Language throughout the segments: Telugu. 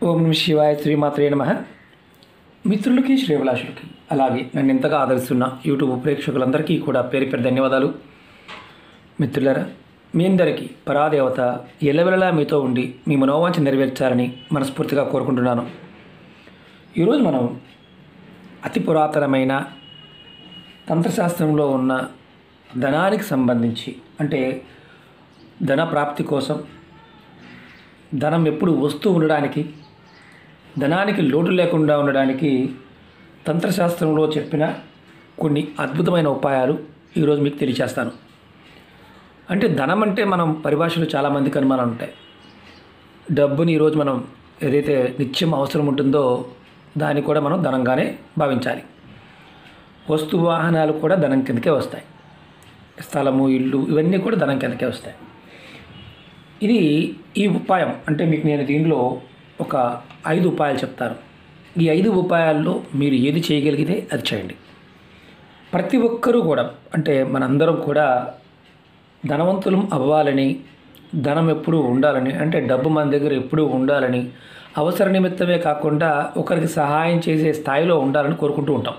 ఓం నమ శివాయ శ్రీమాత్రే నమ మిత్రులకి శ్రేభిలాషులకి అలాగే నన్ను ఎంతగా ఆదరిస్తున్న యూట్యూబ్ ప్రేక్షకులందరికీ కూడా పేరు పేరు ధన్యవాదాలు మిత్రులారా మీ అందరికీ పరాదేవత ఎల్లవెల్లలా మీతో ఉండి మీ మనోవాంఛ నెరవేర్చాలని మనస్ఫూర్తిగా కోరుకుంటున్నాను ఈరోజు మనం అతి పురాతనమైన తంత్రశాస్త్రంలో ఉన్న ధనానికి సంబంధించి అంటే ధన ప్రాప్తి కోసం ధనం ఎప్పుడు వస్తూ ఉండడానికి ధనానికి లోటు లేకుండా ఉండడానికి తంత్రశాస్త్రంలో చెప్పిన కొన్ని అద్భుతమైన ఉపాయాలు ఈరోజు మీకు తెలియచేస్తాను అంటే ధనం అంటే మనం పరిభాషలో చాలామందికి అనుమానాలు ఉంటాయి డబ్బుని ఈరోజు మనం ఏదైతే నిత్యం అవసరం ఉంటుందో దాన్ని కూడా మనం ధనంగానే భావించాలి వస్తు వాహనాలు కూడా ధనం కిందకే వస్తాయి స్థలము ఇల్లు ఇవన్నీ కూడా ధనం కిందకే వస్తాయి ఇది ఈ ఉపాయం అంటే మీకు నేను దీనిలో ఒక ఐదు ఉపాయాలు చెప్తాను ఈ ఐదు ఉపాయాల్లో మీరు ఏది చేయగలిగితే అది చేయండి ప్రతి ఒక్కరూ కూడా అంటే మనందరం కూడా ధనవంతులం అవ్వాలని ధనం ఎప్పుడూ ఉండాలని అంటే డబ్బు మన దగ్గర ఎప్పుడూ ఉండాలని అవసర నిమిత్తమే కాకుండా ఒకరికి సహాయం చేసే స్థాయిలో ఉండాలని కోరుకుంటూ ఉంటాం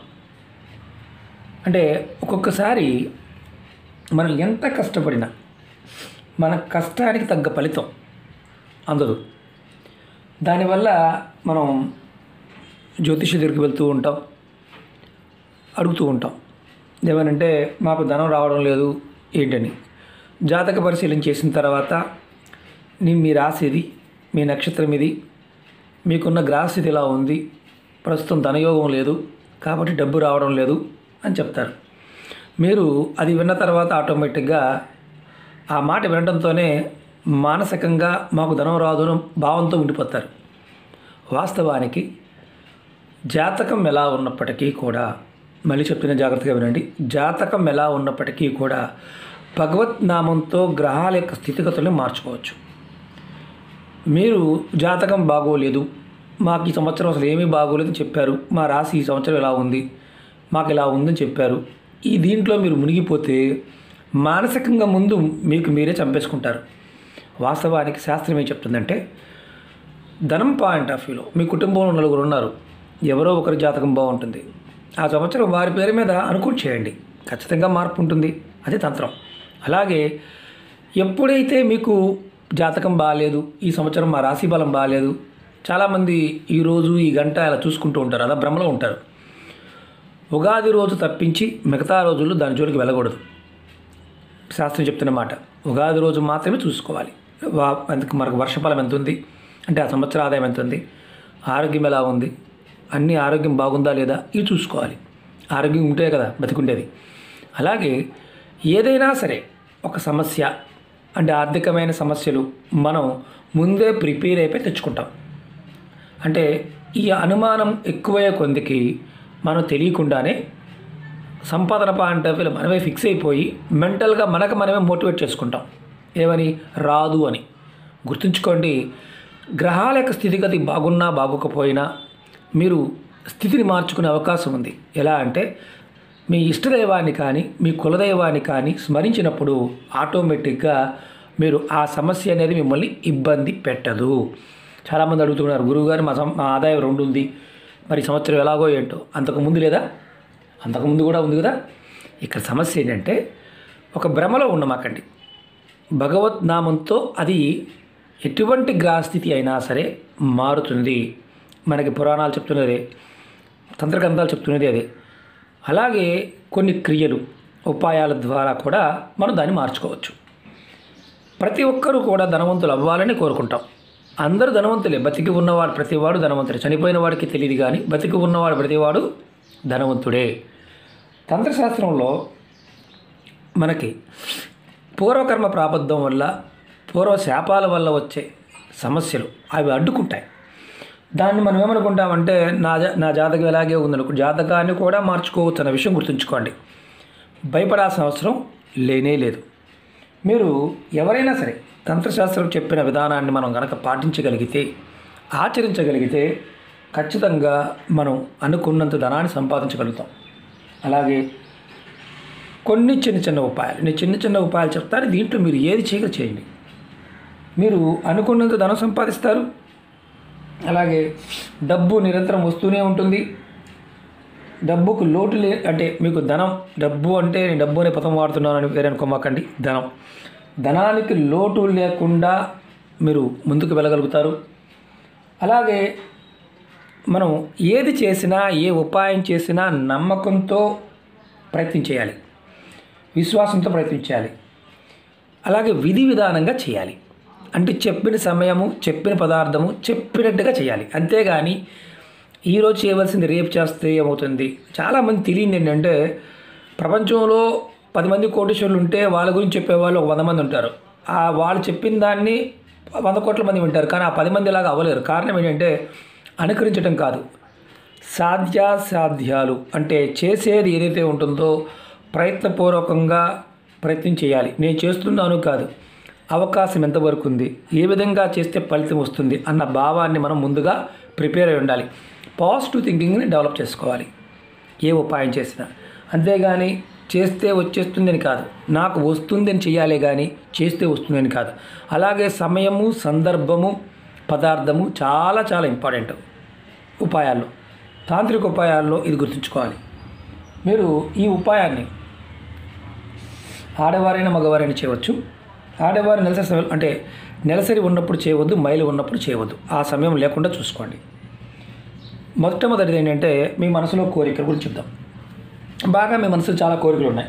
అంటే ఒక్కొక్కసారి మనం ఎంత కష్టపడినా మన కష్టానికి తగ్గ ఫలితం అందదు దానివల్ల మనం జ్యోతిష దగ్గరికి వెళ్తూ ఉంటాం అడుగుతూ ఉంటాం ఏమనంటే మాకు ధనం రావడం లేదు ఏంటని జాతక పరిశీలన చేసిన తర్వాత నీ మీ రాశి ఇది మీ నక్షత్రం ఇది మీకున్న గ్రహస్థితి ఇలా ఉంది ప్రస్తుతం ధనయోగం లేదు కాబట్టి డబ్బు రావడం లేదు అని చెప్తారు మీరు అది విన్న తర్వాత ఆటోమేటిక్గా ఆ మాట వినడంతోనే మానసికంగా మాకు ధనం రాదు అని భావంతో ఉండిపోతారు వాస్తవానికి జాతకం ఎలా ఉన్నప్పటికీ కూడా మళ్ళీ చెప్తున్న జాగ్రత్తగా వినండి జాతకం ఎలా ఉన్నప్పటికీ కూడా భగవత్ నామంతో గ్రహాల యొక్క స్థితిగతుల్ని మార్చుకోవచ్చు మీరు జాతకం బాగోలేదు మాకు ఈ సంవత్సరం అసలు ఏమీ బాగోలేదని చెప్పారు మా రాశి ఈ సంవత్సరం ఇలా ఉంది మాకు ఇలా ఉందని చెప్పారు ఈ దీంట్లో మీరు మునిగిపోతే మానసికంగా ముందు మీకు మీరే చంపేసుకుంటారు వాస్తవానికి శాస్త్రం ఏం చెప్తుందంటే ధనం పాయింట్ ఆఫ్ వ్యూలో మీ కుటుంబంలో నలుగురు ఉన్నారు ఎవరో ఒకరి జాతకం బాగుంటుంది ఆ సంవత్సరం వారి పేరు మీద అనుకూలి చేయండి ఖచ్చితంగా మార్పు ఉంటుంది అదే తంత్రం అలాగే ఎప్పుడైతే మీకు జాతకం బాగాలేదు ఈ సంవత్సరం మా రాశి బలం బాగాలేదు చాలామంది ఈరోజు ఈ గంట ఇలా చూసుకుంటూ ఉంటారు అలా భ్రమలో ఉంటారు ఉగాది రోజు తప్పించి మిగతా రోజుల్లో దాని జోలికి వెళ్ళకూడదు శాస్త్రం చెప్తున్న మాట ఉగాది రోజు మాత్రమే చూసుకోవాలి వా అందుకు మనకు వర్షఫలం ఎంత ఉంది అంటే ఆ సంవత్సర ఆదాయం ఎంత ఉంది ఆరోగ్యం ఎలా ఉంది అన్ని ఆరోగ్యం బాగుందా లేదా ఇవి చూసుకోవాలి ఆరోగ్యం ఉంటే కదా బతికుండేది అలాగే ఏదైనా సరే ఒక సమస్య అంటే ఆర్థికమైన సమస్యలు మనం ముందే ప్రిపేర్ అయిపోయి తెచ్చుకుంటాం అంటే ఈ అనుమానం ఎక్కువయ్యే కొందికి మనం తెలియకుండానే సంపాదన పాయింట్ ఆఫ్ వ్యూలో మనమే ఫిక్స్ అయిపోయి మెంటల్గా మనకు మనమే మోటివేట్ చేసుకుంటాం ఏమని రాదు అని గుర్తుంచుకోండి గ్రహాల యొక్క స్థితిగతి బాగున్నా బాగోకపోయినా మీరు స్థితిని మార్చుకునే అవకాశం ఉంది ఎలా అంటే మీ ఇష్టదైవాన్ని కానీ మీ కులదైవాన్ని కానీ స్మరించినప్పుడు ఆటోమేటిక్గా మీరు ఆ సమస్య అనేది మిమ్మల్ని ఇబ్బంది పెట్టదు చాలామంది అడుగుతున్నారు గురువుగారు మా సం మా ఆదాయం రెండు ఉంది మరి ఈ సంవత్సరం ఎలాగో ఏంటో అంతకుముందు లేదా అంతకుముందు కూడా ఉంది కదా ఇక్కడ సమస్య ఏంటంటే ఒక భ్రమలో ఉండమాకండి భగవత్ నామంతో అది ఎటువంటి గ్రహస్థితి అయినా సరే మారుతుంది మనకి పురాణాలు చెప్తున్నదే తంత్రగ్రంథాలు చెప్తున్నది అదే అలాగే కొన్ని క్రియలు ఉపాయాల ద్వారా కూడా మనం దాన్ని మార్చుకోవచ్చు ప్రతి ఒక్కరూ కూడా ధనవంతులు అవ్వాలని కోరుకుంటాం అందరూ ధనవంతులే బతికి ఉన్నవాడు ప్రతివాడు ధనవంతుడే చనిపోయిన వాడికి తెలియదు కానీ బతికి ఉన్నవాడు ప్రతివాడు ధనవంతుడే తంత్రశాస్త్రంలో మనకి పూర్వకర్మ ప్రాబద్ధం వల్ల పూర్వ శాపాల వల్ల వచ్చే సమస్యలు అవి అడ్డుకుంటాయి దాన్ని మనం ఏమనుకుంటామంటే నా జా- నా జాతకం ఎలాగే ఉందనుకో జాతకాన్ని కూడా మార్చుకోవచ్చు అన్న విషయం గుర్తుంచుకోండి భయపడాల్సిన అవసరం లేనే లేదు మీరు ఎవరైనా సరే తంత్రశాస్త్రం చెప్పిన విధానాన్ని మనం గనక పాటించగలిగితే ఆచరించగలిగితే ఖచ్చితంగా మనం అనుకున్నంత ధనాన్ని సంపాదించగలుగుతాం అలాగే కొన్ని చిన్న చిన్న ఉపాయాలు నేను చిన్న చిన్న ఉపాయాలు చెప్తాను దీంట్లో మీరు ఏది చేయగ చేయండి మీరు అనుకున్నంత ధనం సంపాదిస్తారు అలాగే డబ్బు నిరంతరం వస్తూనే ఉంటుంది డబ్బుకు లోటు లే అంటే మీకు ధనం డబ్బు అంటే నేను డబ్బు అనే పదం వాడుతున్నానని వేరే అనుకోమాకండి ధనం ధనానికి లోటు లేకుండా మీరు ముందుకు వెళ్ళగలుగుతారు అలాగే మనం ఏది చేసినా ఏ ఉపాయం చేసినా నమ్మకంతో ప్రయత్నం చేయాలి విశ్వాసంతో ప్రయత్నం చేయాలి అలాగే విధి విధానంగా చేయాలి అంటే చెప్పిన సమయము చెప్పిన పదార్థము చెప్పినట్టుగా చేయాలి అంతేగాని ఈరోజు చేయవలసింది రేపు చేస్తే ఏమవుతుంది చాలామంది తెలియదు ఏంటంటే ప్రపంచంలో పది మంది కోటీశ్వరులు ఉంటే వాళ్ళ గురించి చెప్పేవాళ్ళు ఒక వంద మంది ఉంటారు ఆ వాళ్ళు చెప్పిన దాన్ని వంద కోట్ల మంది వింటారు కానీ ఆ పది మంది లాగా అవ్వలేరు కారణం ఏంటంటే అనుకరించడం కాదు సాధ్యాసాధ్యాలు అంటే చేసేది ఏదైతే ఉంటుందో ప్రయత్నపూర్వకంగా ప్రయత్నం చేయాలి నేను చేస్తున్నాను కాదు అవకాశం ఎంతవరకు ఉంది ఏ విధంగా చేస్తే ఫలితం వస్తుంది అన్న భావాన్ని మనం ముందుగా ప్రిపేర్ అయి ఉండాలి పాజిటివ్ థింకింగ్ని డెవలప్ చేసుకోవాలి ఏ ఉపాయం చేసినా అంతేగాని చేస్తే వచ్చేస్తుందని కాదు నాకు వస్తుందని చేయాలి కానీ చేస్తే వస్తుందని కాదు అలాగే సమయము సందర్భము పదార్థము చాలా చాలా ఇంపార్టెంట్ ఉపాయాల్లో తాంత్రిక ఉపాయాల్లో ఇది గుర్తుంచుకోవాలి మీరు ఈ ఉపాయాన్ని ఆడవారైనా మగవారైనా చేయవచ్చు ఆడవారు నెలసరి సమయం అంటే నెలసరి ఉన్నప్పుడు చేయవద్దు మైలు ఉన్నప్పుడు చేయవద్దు ఆ సమయం లేకుండా చూసుకోండి మొట్టమొదటిది ఏంటంటే మీ మనసులో కోరికల గురించి చెప్దాం బాగా మీ మనసులో చాలా కోరికలు ఉన్నాయి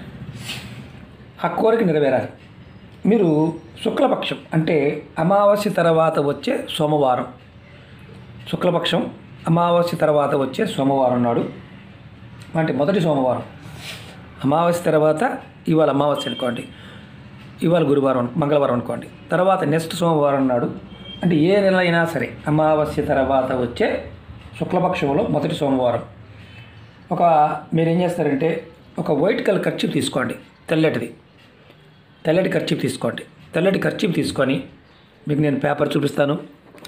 ఆ కోరిక నెరవేరాలి మీరు శుక్లపక్షం అంటే అమావాస్య తర్వాత వచ్చే సోమవారం శుక్లపక్షం అమావాస్య తర్వాత వచ్చే సోమవారం నాడు అంటే మొదటి సోమవారం అమావాస్య తర్వాత ఇవాళ అమావాస్య అనుకోండి ఇవాళ గురువారం మంగళవారం అనుకోండి తర్వాత నెక్స్ట్ సోమవారం నాడు అంటే ఏ నెల అయినా సరే అమావాస్య తర్వాత వచ్చే శుక్లపక్షంలో మొదటి సోమవారం ఒక మీరు ఏం చేస్తారంటే ఒక వైట్ కలర్ ఖర్చు తీసుకోండి తెల్లటిది తెల్లటి ఖర్చు తీసుకోండి తెల్లటి ఖర్చు తీసుకొని మీకు నేను పేపర్ చూపిస్తాను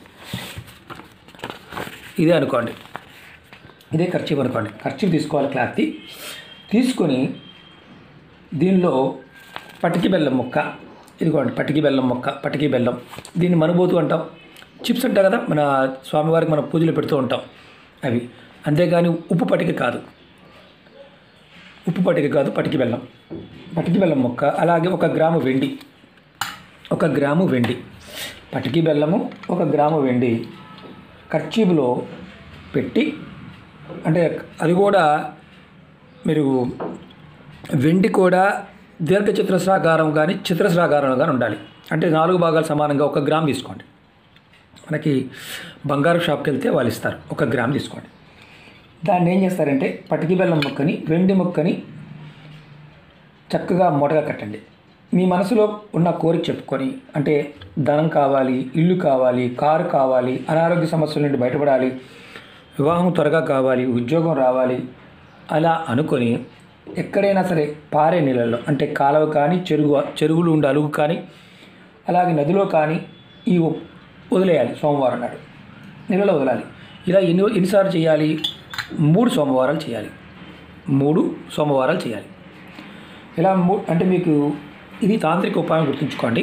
ఇదే అనుకోండి ఇదే ఖర్చు అనుకోండి ఖర్చు తీసుకోవాలి క్లాత్ది తీసుకొని దీనిలో పటికి బెల్లం ముక్క ఇదిగోండి పటికి బెల్లం ముక్క పటికి బెల్లం దీన్ని మనుబోతు అంటాం చిప్స్ అంటాం కదా మన స్వామివారికి మనం పూజలు పెడుతూ ఉంటాం అవి అంతేగాని ఉప్పు పటిక కాదు ఉప్పు పటిక కాదు పటికి బెల్లం పటికి బెల్లం ముక్క అలాగే ఒక గ్రాము వెండి ఒక గ్రాము వెండి పటికి బెల్లము ఒక గ్రాము వెండి కర్చీపులో పెట్టి అంటే అది కూడా మీరు వెండి కూడా దీర్ఘ చతురస్రాకారం కానీ చతురస్రాకారం కానీ ఉండాలి అంటే నాలుగు భాగాలు సమానంగా ఒక గ్రామ్ తీసుకోండి మనకి బంగారు షాప్కి వెళ్తే వాళ్ళు ఇస్తారు ఒక గ్రామ్ తీసుకోండి దాన్ని ఏం చేస్తారంటే పటికి బెల్లం ముక్కని వెండి ముక్కని చక్కగా మూటగా కట్టండి మీ మనసులో ఉన్న కోరిక చెప్పుకొని అంటే ధనం కావాలి ఇల్లు కావాలి కారు కావాలి అనారోగ్య సమస్యల నుండి బయటపడాలి వివాహం త్వరగా కావాలి ఉద్యోగం రావాలి అలా అనుకొని ఎక్కడైనా సరే పారే నీళ్ళల్లో అంటే కాలువ కానీ చెరువు చెరువులు ఉండే అలుగు కానీ అలాగే నదిలో కానీ ఈ ఉ- వదిలేయాలి సోమవారం నాడు నీళ్ళలో వదలాలి ఇలా ఎన్ని ఎన్నిసార్లు చేయాలి మూడు సోమవారాలు చేయాలి మూడు సోమవారాలు చేయాలి ఇలా మూ అంటే మీకు ఇది తాంత్రిక ఉపాయం గుర్తుంచుకోండి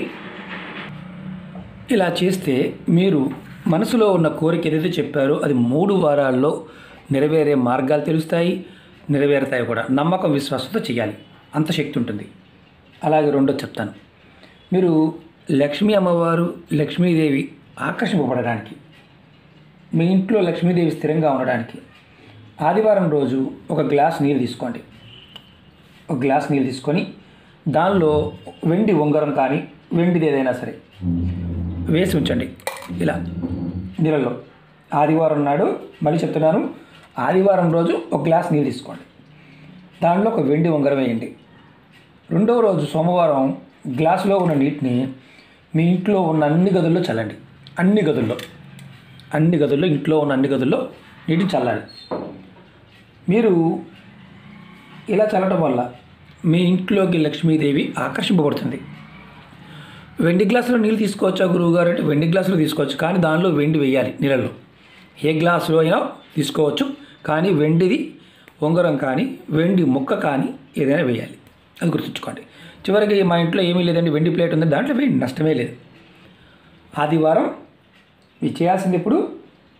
ఇలా చేస్తే మీరు మనసులో ఉన్న కోరిక ఏదైతే చెప్పారో అది మూడు వారాల్లో నెరవేరే మార్గాలు తెలుస్తాయి నెరవేరుతాయి కూడా నమ్మకం విశ్వాసంతో చేయాలి అంత శక్తి ఉంటుంది అలాగే రెండో చెప్తాను మీరు లక్ష్మీ అమ్మవారు లక్ష్మీదేవి ఆకర్షింపబడడానికి మీ ఇంట్లో లక్ష్మీదేవి స్థిరంగా ఉండడానికి ఆదివారం రోజు ఒక గ్లాస్ నీళ్ళు తీసుకోండి ఒక గ్లాస్ నీళ్ళు తీసుకొని దానిలో వెండి ఉంగరం కానీ వెండిది ఏదైనా సరే వేసి ఉంచండి ఇలా నీళ్ళలో ఆదివారం నాడు మళ్ళీ చెప్తున్నాను ఆదివారం రోజు ఒక గ్లాస్ నీళ్ళు తీసుకోండి దానిలో ఒక వెండి ఉంగరం వేయండి రెండవ రోజు సోమవారం గ్లాసులో ఉన్న నీటిని మీ ఇంట్లో ఉన్న అన్ని గదుల్లో చల్లండి అన్ని గదుల్లో అన్ని గదుల్లో ఇంట్లో ఉన్న అన్ని గదుల్లో నీటిని చల్లాలి మీరు ఇలా చల్లడం వల్ల మీ ఇంట్లోకి లక్ష్మీదేవి ఆకర్షింపబడుతుంది వెండి గ్లాసులో నీళ్ళు తీసుకోవచ్చా గురువు గారు అంటే వెండి గ్లాసులో తీసుకోవచ్చు కానీ దానిలో వెండి వేయాలి నీళ్ళల్లో ఏ గ్లాసులో అయినా తీసుకోవచ్చు కానీ వెండిది ఉంగరం కానీ వెండి ముక్క కానీ ఏదైనా వేయాలి అది గుర్తుంచుకోండి చివరికి మా ఇంట్లో ఏమీ లేదండి వెండి ప్లేట్ ఉంది దాంట్లో వేయండి నష్టమే లేదు ఆదివారం మీరు చేయాల్సింది ఇప్పుడు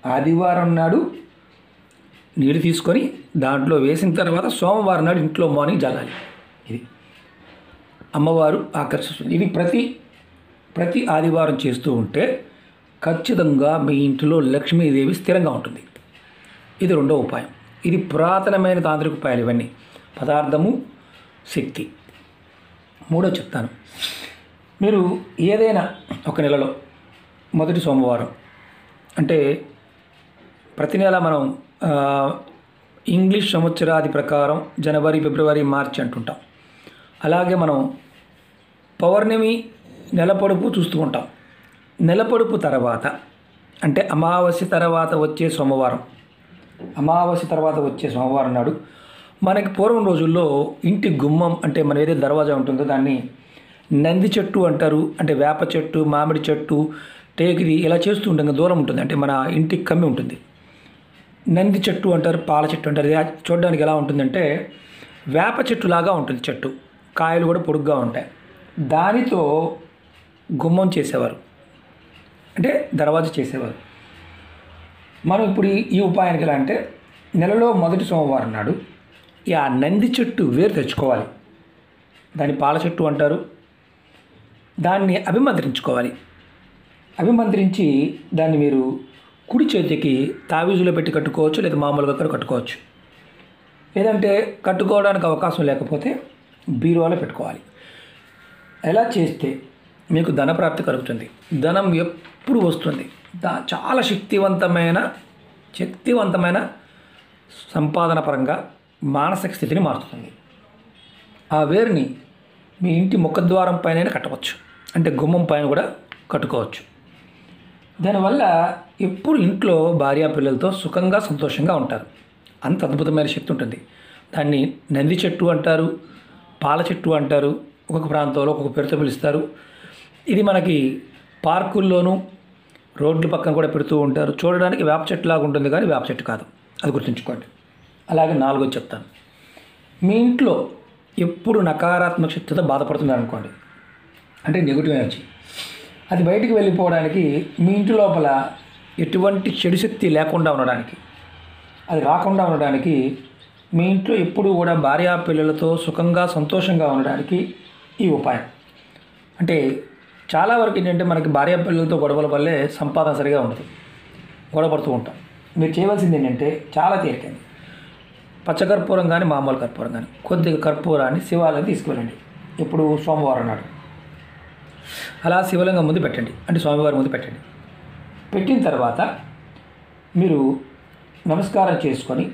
ఆదివారం నాడు నీరు తీసుకొని దాంట్లో వేసిన తర్వాత సోమవారం నాడు ఇంట్లో మార్నింగ్ జల్లాలి ఇది అమ్మవారు ఆకర్షిస్తుంది ఇది ప్రతి ప్రతి ఆదివారం చేస్తూ ఉంటే ఖచ్చితంగా మీ ఇంటిలో లక్ష్మీదేవి స్థిరంగా ఉంటుంది ఇది రెండో ఉపాయం ఇది పురాతనమైన తాంత్రిక ఉపాయాలు ఇవన్నీ పదార్థము శక్తి మూడో చెప్తాను మీరు ఏదైనా ఒక నెలలో మొదటి సోమవారం అంటే ప్రతి నెల మనం ఆ, ఇంగ్లీష్ సంవత్సరాది ప్రకారం జనవరి ఫిబ్రవరి మార్చి అంటుంటాం అలాగే మనం పౌర్ణమి నెలపొడుపు చూస్తూ ఉంటాం నెలపొడుపు తర్వాత అంటే అమావాస్య తర్వాత వచ్చే సోమవారం అమావాస్య తర్వాత వచ్చే సోమవారం నాడు మనకి పూర్వం రోజుల్లో ఇంటి గుమ్మం అంటే మన ఏదైతే దర్వాజా ఉంటుందో దాన్ని నంది చెట్టు అంటారు అంటే వేప చెట్టు మామిడి చెట్టు టేకిది ఇలా చేస్తూ ఉంటాం కదా, దూరం ఉంటుంది అంటే మన ఇంటికి కమ్మి ఉంటుంది నంది చెట్టు అంటారు పాల చెట్టు అంటారు ఇది చూడడానికి ఎలా ఉంటుందంటే వేప చెట్టు లాగా ఉంటుంది చెట్టు కాయలు కూడా పొడుగ్గా ఉంటాయి దానితో గుమ్మం చేసేవారు అంటే దర్వాజా చేసేవారు మనం ఇప్పుడు ఈ- ఈ ఉపాయానికి ఎలా అంటే నెలలో మొదటి సోమవారం నాడు ఈ ఆ నంది చెట్టు వేరు తెచ్చుకోవాలి దాన్ని పాల చెట్టు అంటారు దాన్ని అభిమంత్రించుకోవాలి అభిమంత్రించి దాన్ని మీరు కుడి చేతికి తావీజులో పెట్టి కట్టుకోవచ్చు లేదా మామూలుగా కూడా కట్టుకోవచ్చు లేదంటే కట్టుకోవడానికి అవకాశం లేకపోతే బీరువాలో పెట్టుకోవాలి ఎలా చేస్తే మీకు ధనప్రాప్తి కలుగుతుంది ధనం ఎప్పుడు వస్తుంది దా చాలా శక్తివంతమైన శక్తివంతమైన సంపాదన పరంగా మానసిక స్థితిని మారుతుంది ఆ వేరుని మీ ఇంటి ముఖద్వారం పైన కట్టవచ్చు అంటే గుమ్మం పైన కూడా కట్టుకోవచ్చు దానివల్ల ఎప్పుడు ఇంట్లో భార్యా పిల్లలతో సుఖంగా సంతోషంగా ఉంటారు అంత అద్భుతమైన శక్తి ఉంటుంది దాన్ని నంది చెట్టు అంటారు పాల చెట్టు అంటారు ఒక్కొక్క ప్రాంతంలో ఒక్కొక్క పేరుతో పిలుస్తారు ఇది మనకి పార్కుల్లోనూ రోడ్ల పక్కన కూడా పెడుతూ ఉంటారు చూడడానికి వేప చెట్టు లాగా ఉంటుంది కానీ వేప చెట్టు కాదు అది గుర్తుంచుకోండి అలాగే నాలుగో చెప్తాను మీ ఇంట్లో ఎప్పుడు నకారాత్మక శక్తితో బాధపడుతున్నారు అనుకోండి అంటే నెగిటివ్ ఎనర్జీ అది బయటికి వెళ్ళిపోవడానికి మీ ఇంటి లోపల ఎటువంటి చెడు శక్తి లేకుండా ఉండడానికి అది రాకుండా ఉండడానికి మీ ఇంట్లో ఎప్పుడు కూడా భార్యా పిల్లలతో సుఖంగా సంతోషంగా ఉండడానికి ఈ ఉపాయం అంటే చాలా వరకు ఏంటంటే మనకి భార్యా పిల్లలతో గొడవల వల్లే సంపాదన సరిగా ఉండదు గొడవ పడుతూ ఉంటాం మీరు చేయవలసింది ఏంటంటే చాలా తేలికైంది పచ్చకర్పూరం కానీ మామూలు కర్పూరం కానీ కొద్దిగా కర్పూరాన్ని శివాలయం తీసుకువెళ్ళండి ఇప్పుడు సోమవారం నాడు అలా శివలింగం ముందు పెట్టండి అంటే స్వామివారి ముందు పెట్టండి పెట్టిన తర్వాత మీరు నమస్కారం చేసుకొని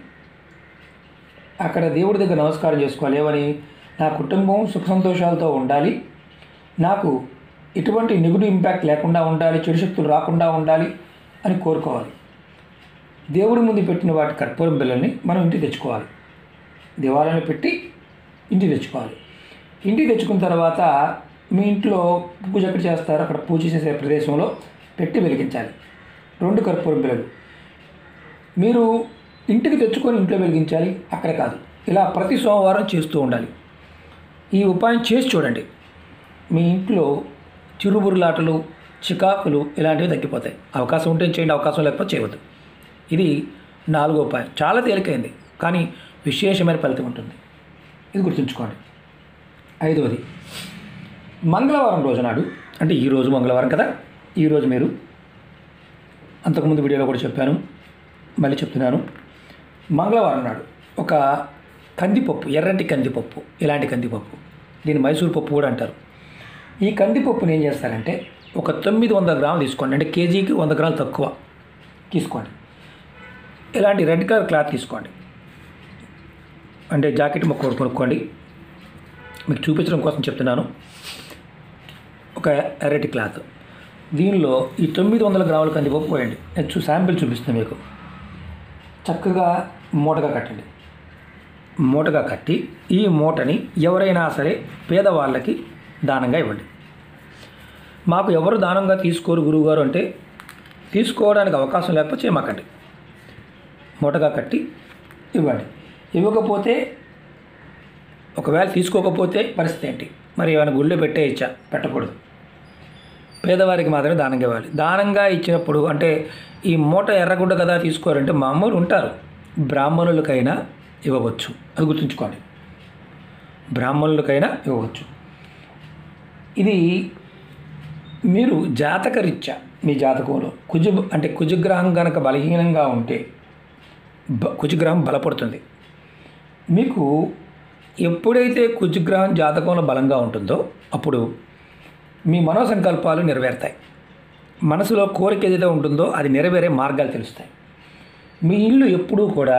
అక్కడ దేవుడి దగ్గర నమస్కారం చేసుకోవాలి ఏమని నా కుటుంబం సుఖ సంతోషాలతో ఉండాలి నాకు ఎటువంటి నెగిటివ్ ఇంపాక్ట్ లేకుండా ఉండాలి చెడు శక్తులు రాకుండా ఉండాలి అని కోరుకోవాలి దేవుడి ముందు పెట్టిన వాటి కర్పూరం బిళ్ళని మనం ఇంటికి తెచ్చుకోవాలి దేవాలయంలో పెట్టి ఇంటికి తెచ్చుకోవాలి ఇంటికి తెచ్చుకున్న తర్వాత మీ ఇంట్లో పూజ ఎక్కడ చేస్తారో అక్కడ పూజ చేసే ప్రదేశంలో పెట్టి వెలిగించాలి రెండు కర్పూరం బిళ్ళలు మీరు ఇంటికి తెచ్చుకొని ఇంట్లో వెలిగించాలి అక్కడ కాదు ఇలా ప్రతి సోమవారం చేస్తూ ఉండాలి ఈ ఉపాయం చేసి చూడండి మీ ఇంట్లో చిరుబురులాటలు చికాకులు ఇలాంటివి తగ్గిపోతాయి అవకాశం ఉంటే చేయండి అవకాశం లేకపోతే చేయవద్దు ఇది నాలుగో ఉపాయం చాలా తేలికైంది కానీ విశేషమైన ఫలితం ఉంటుంది ఇది గుర్తుంచుకోండి ఐదవది మంగళవారం రోజు నాడు అంటే ఈరోజు మంగళవారం కదా ఈరోజు మీరు అంతకుముందు వీడియోలో కూడా చెప్పాను మళ్ళీ చెప్తున్నాను మంగళవారం నాడు ఒక కందిపప్పు ఎర్రటి కందిపప్పు ఇలాంటి కందిపప్పు దీన్ని మైసూర్ పప్పు కూడా అంటారు ఈ కందిపప్పుని ఏం చేస్తారంటే ఒక తొమ్మిది వందల గ్రాములు తీసుకోండి అంటే కేజీకి వంద గ్రాములు తక్కువ తీసుకోండి ఇలాంటి రెడ్ కలర్ క్లాత్ తీసుకోండి అంటే జాకెట్ మొక్క ఒకటి కొనుక్కోండి మీకు చూపించడం కోసం చెప్తున్నాను ఒక ఎర్రటి క్లాత్ దీనిలో ఈ తొమ్మిది వందల గ్రాముల కందిపప్పు పోయండి నేను చూ శాంపిల్ చూపిస్తాను మీకు చక్కగా మూటగా కట్టండి మూటగా కట్టి ఈ మూటని ఎవరైనా సరే పేదవాళ్ళకి దానంగా ఇవ్వండి మాకు ఎవరు దానంగా తీసుకోరు గురువుగారు అంటే తీసుకోవడానికి అవకాశం లేకపోతే చేయమాకండి మూటగా కట్టి ఇవ్వండి ఇవ్వకపోతే ఒకవేళ తీసుకోకపోతే పరిస్థితి ఏంటి మరి ఏమైనా గుళ్ళో పెట్టే ఇచ్చా పెట్టకూడదు పేదవారికి మాత్రమే దానంగా ఇవ్వాలి దానంగా ఇచ్చినప్పుడు అంటే ఈ మూట ఎర్రగుడ్డ కదా తీసుకోవాలంటే మామూలు ఉంటారు బ్రాహ్మణులకైనా ఇవ్వవచ్చు అది గుర్తుంచుకోండి బ్రాహ్మణులకైనా ఇవ్వవచ్చు ఇది మీరు జాతకరీత్యా మీ జాతకంలో కుజు అంటే కుజగ్రహం కనుక బలహీనంగా ఉంటే బ కుజగ్రహం బలపడుతుంది మీకు ఎప్పుడైతే కుజగ్రహం జాతకంలో బలంగా ఉంటుందో అప్పుడు మీ మనోసంకల్పాలు నెరవేరుతాయి మనసులో కోరిక ఏదైతే ఉంటుందో అది నెరవేరే మార్గాలు తెలుస్తాయి మీ ఇల్లు ఎప్పుడూ కూడా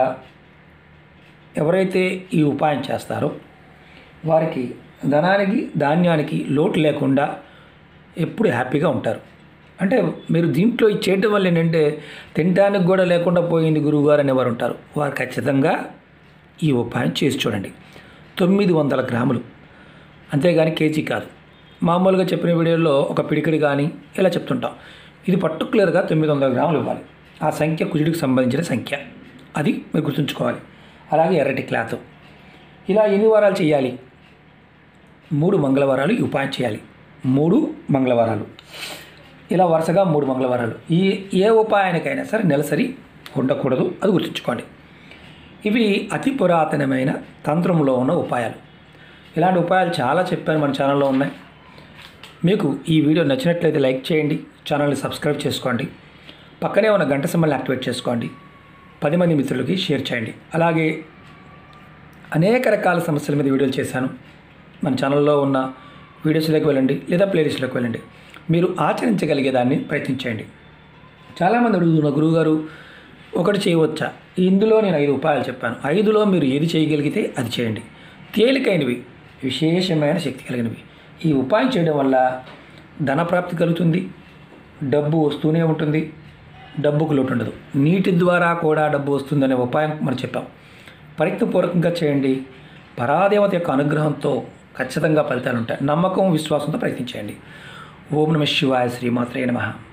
ఎవరైతే ఈ ఉపాయం చేస్తారో వారికి ధనానికి ధాన్యానికి లోటు లేకుండా ఎప్పుడు హ్యాపీగా ఉంటారు అంటే మీరు దీంట్లో ఇది చేయటం వల్ల ఏంటంటే తినడానికి కూడా లేకుండా పోయింది గురువుగారు అనేవారు ఉంటారు వారు ఖచ్చితంగా ఈ ఉపాయం చేసి చూడండి తొమ్మిది వందల గ్రాములు అంతేగాని కేజీ కాదు మామూలుగా చెప్పిన వీడియోలో ఒక పిడికిడి కానీ ఇలా చెప్తుంటాం ఇది పర్టికులర్గా తొమ్మిది వందల గ్రాములు ఇవ్వాలి ఆ సంఖ్య కుజుడికి సంబంధించిన సంఖ్య అది మీరు గుర్తుంచుకోవాలి అలాగే ఎర్రటి క్లాత్ ఇలా ఎన్ని వారాలు చేయాలి మూడు మంగళవారాలు ఈ ఉపాయం చేయాలి మూడు మంగళవారాలు ఇలా వరుసగా మూడు మంగళవారాలు ఈ ఏ ఉపాయానికైనా సరే నెలసరి ఉండకూడదు అది గుర్తుంచుకోండి ఇవి అతి పురాతనమైన తంత్రంలో ఉన్న ఉపాయాలు ఇలాంటి ఉపాయాలు చాలా చెప్పాను మన ఛానల్లో ఉన్నాయి మీకు ఈ వీడియో నచ్చినట్లయితే లైక్ చేయండి ఛానల్ని సబ్స్క్రైబ్ చేసుకోండి పక్కనే ఉన్న గంట సింబల్ని యాక్టివేట్ చేసుకోండి పది మంది మిత్రులకి షేర్ చేయండి అలాగే అనేక రకాల సమస్యల మీద వీడియోలు చేశాను మన ఛానల్లో ఉన్న వీడియోస్లోకి వెళ్ళండి లేదా ప్లేలిస్ట్లోకి వెళ్ళండి మీరు ఆచరించగలిగేదాన్ని ప్రయత్నించండి చాలామంది అడుగుతున్న గురువుగారు ఒకటి చేయవచ్చా ఇందులో నేను ఐదు ఉపాయాలు చెప్పాను ఐదులో మీరు ఏది చేయగలిగితే అది చేయండి తేలికైనవి విశేషమైన శక్తి కలిగినవి ఈ ఉపాయం చేయడం వల్ల ధనప్రాప్తి కలుగుతుంది డబ్బు వస్తూనే ఉంటుంది డబ్బుకు లోటు ఉండదు నీటి ద్వారా కూడా డబ్బు వస్తుందనే ఉపాయం మనం చెప్పాం ప్రయత్నపూర్వకంగా చేయండి పరాదేవత యొక్క అనుగ్రహంతో ఖచ్చితంగా ఫలితాలు ఉంటాయి నమ్మకం విశ్వాసంతో ప్రయత్నించండి ఓం నమ శివాయ శ్రీమాత్రే నమః